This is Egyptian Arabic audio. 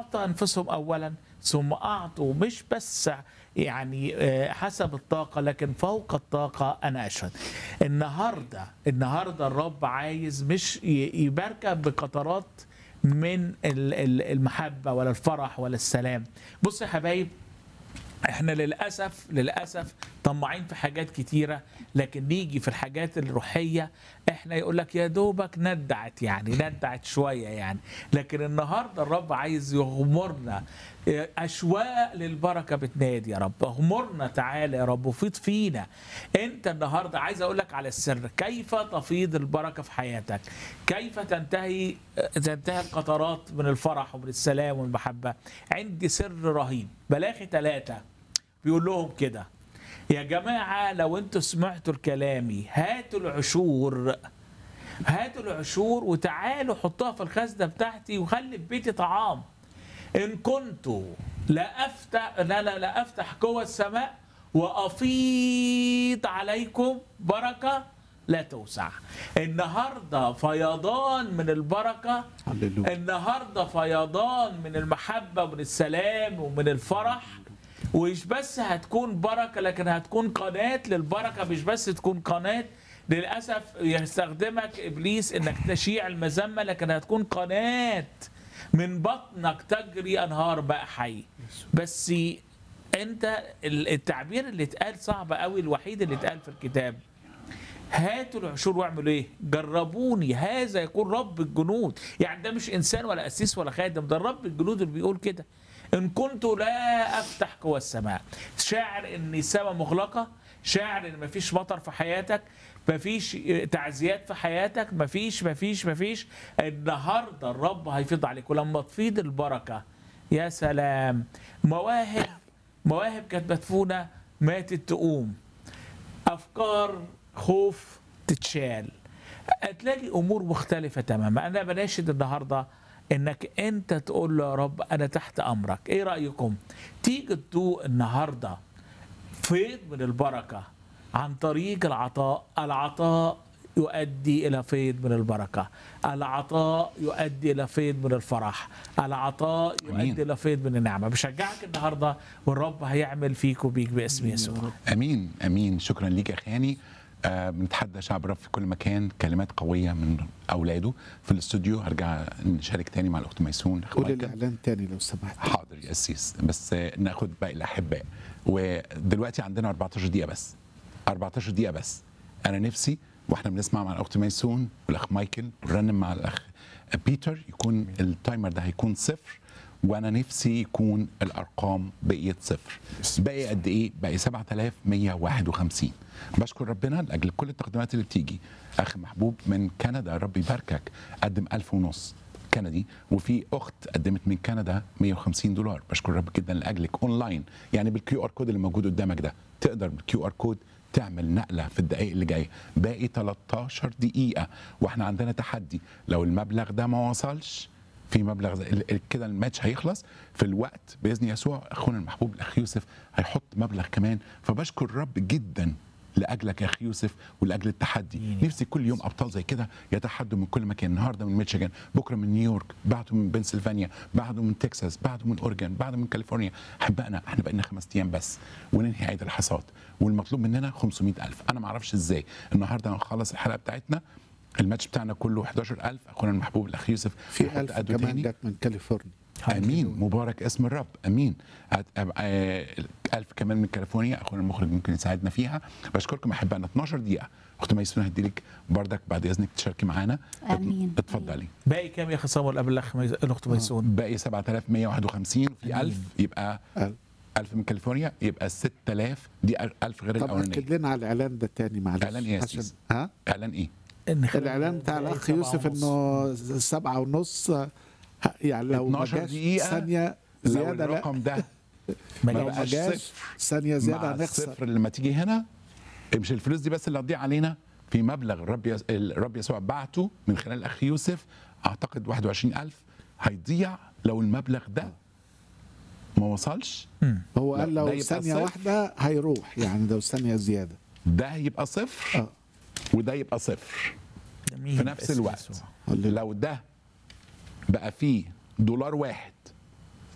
اعطى انفسهم اولا ثم اعطوا مش بس يعني آه، حسب الطاقة لكن فوق الطاقة أنا أشهد النهاردة النهاردة الرب عايز مش ي- يباركك بقطرات من ال- ال- المحبة ولا الفرح ولا السلام بص يا حبايب احنا للاسف للاسف طماعين في حاجات كتيره لكن نيجي في الحاجات الروحيه احنا يقول لك يا دوبك ندعت يعني ندعت شويه يعني لكن النهارده الرب عايز يغمرنا اه، اشواق للبركه بتنادي يا رب اغمرنا تعالى يا رب وفيض فينا انت النهارده عايز اقول لك على السر كيف تفيض البركه في حياتك كيف تنتهي تنتهي القطرات من الفرح ومن السلام والمحبه عندي سر رهيب بلاغي ثلاثه بيقول لهم كده يا جماعه لو انتوا سمعتوا لكلامي هاتوا العشور هاتوا العشور وتعالوا حطوها في الخزنه بتاعتي وخلي في بيتي طعام ان كنت لا افتح لا لا لا افتح قوى السماء وافيض عليكم بركه لا توسع النهارده فيضان من البركه هللويا النهارده فيضان من المحبه ومن السلام ومن الفرح ومش بس هتكون بركه لكن هتكون قناه للبركه مش بس تكون قناه للاسف يستخدمك ابليس انك تشيع المذمه لكن هتكون قناه من بطنك تجري انهار بقى حي بس انت ال- التعبير اللي اتقال صعب قوي الوحيد اللي اتقال في الكتاب هاتوا العشور واعملوا ايه؟ جربوني هذا يكون رب الجنود، يعني ده مش انسان ولا قسيس ولا خادم، ده رب الجنود اللي بيقول كده. ان كنت لا افتح قوى السماء، شاعر ان السماء مغلقه، شاعر ان مفيش مطر في حياتك، مفيش تعزيات في حياتك، مفيش مفيش مفيش، النهارده الرب هيفيض عليك ولما تفيض البركه يا سلام مواهب مواهب كانت مدفونه ماتت تقوم افكار خوف تتشال هتلاقي امور مختلفه تماما انا بناشد النهارده انك انت تقول له يا رب انا تحت امرك ايه رايكم تيجي تدوق النهارده فيض من البركه عن طريق العطاء العطاء يؤدي الى فيض من البركه العطاء يؤدي الى فيض من الفرح العطاء أمين. يؤدي الى فيض من النعمه بشجعك النهارده والرب هيعمل فيك وبيك باسم يسوع امين امين شكرا ليك يا خاني آه بنتحدى شعب رب في كل مكان كلمات قويه من اولاده في الاستوديو هرجع نشارك تاني مع الاخت ميسون أخ قول مايكل. الاعلان تاني لو سمحت حاضر يا أسيس بس آه، ناخد باقي الأحباء ودلوقتي عندنا 14 دقيقة بس 14 دقيقة بس أنا نفسي واحنا بنسمع مع الأخت ميسون والأخ مايكل ونرنم مع الأخ بيتر يكون التايمر ده هيكون صفر وانا نفسي يكون الارقام بقيت صفر باقي قد ايه باقي 7151 بشكر ربنا لاجل كل التقديمات اللي بتيجي اخ محبوب من كندا رب يباركك قدم ألف ونص كندي وفي اخت قدمت من كندا 150 دولار بشكر رب جدا لاجلك اونلاين يعني بالكيو ار كود اللي موجود قدامك ده تقدر بالكيو ار كود تعمل نقله في الدقائق اللي جايه باقي 13 دقيقه واحنا عندنا تحدي لو المبلغ ده ما وصلش في مبلغ زي- ال- ال- كده الماتش هيخلص في الوقت باذن يسوع اخونا المحبوب الاخ يوسف هيحط مبلغ كمان فبشكر الرب جدا لاجلك يا اخي يوسف ولاجل التحدي نفسي كل يوم ابطال زي كده يتحدوا من كل مكان النهارده من ميشيغان بكره من نيويورك بعده من بنسلفانيا بعده من تكساس بعده من اورجن بعده من كاليفورنيا احبائنا احنا بقينا خمس ايام بس وننهي عيد الحصاد والمطلوب مننا 500000 انا ما اعرفش ازاي النهارده هنخلص الحلقه بتاعتنا الماتش بتاعنا كله 11000 اخونا المحبوب الاخ يوسف في هيحط ألف قده كمان تاني. جت من كاليفورنيا امين مبارك اسم الرب امين أت- أب- آه، الف كمان من كاليفورنيا اخونا المخرج ممكن يساعدنا فيها بشكركم احبائنا 12 دقيقه اخت ميسون هديلك بردك بعد اذنك تشاركي معانا آمين. اتفضلي باقي كام يا اخي صامويل قبل الاخ ميز- الاخت ميسون باقي 7151 في 1000 يبقى ألف. 1000 من كاليفورنيا يبقى 6000 دي 1000 غير طب الاولانيه اكد لنا على الاعلان ده تاني معلش إعلان إيه يا عشان أسيس؟ ها اعلان ايه إن خلال الاعلان بتاع باقي الاخ سبعة يوسف ونص. انه سبعة ونص ه- يعني لو ما 12 جاش دقيقة ثانية لو زيادة لا الرقم ده ما ما لو جاش. ما بقاش جاش صفر ثانية زيادة مع هنخسر الصفر لما تيجي هنا مش الفلوس دي بس اللي هتضيع علينا في مبلغ الرب يس... الرب يسوع بعته من خلال الاخ يوسف اعتقد 21000 هيضيع لو المبلغ ده ما وصلش هو لا، قال ده لو يبقى ثانية صفر. واحدة هيروح يعني لو ثانية زيادة ده هيبقى صفر اه وده يبقى صفر جميل في نفس باسم الوقت يسوع. هللويا. لو ده بقى فيه دولار واحد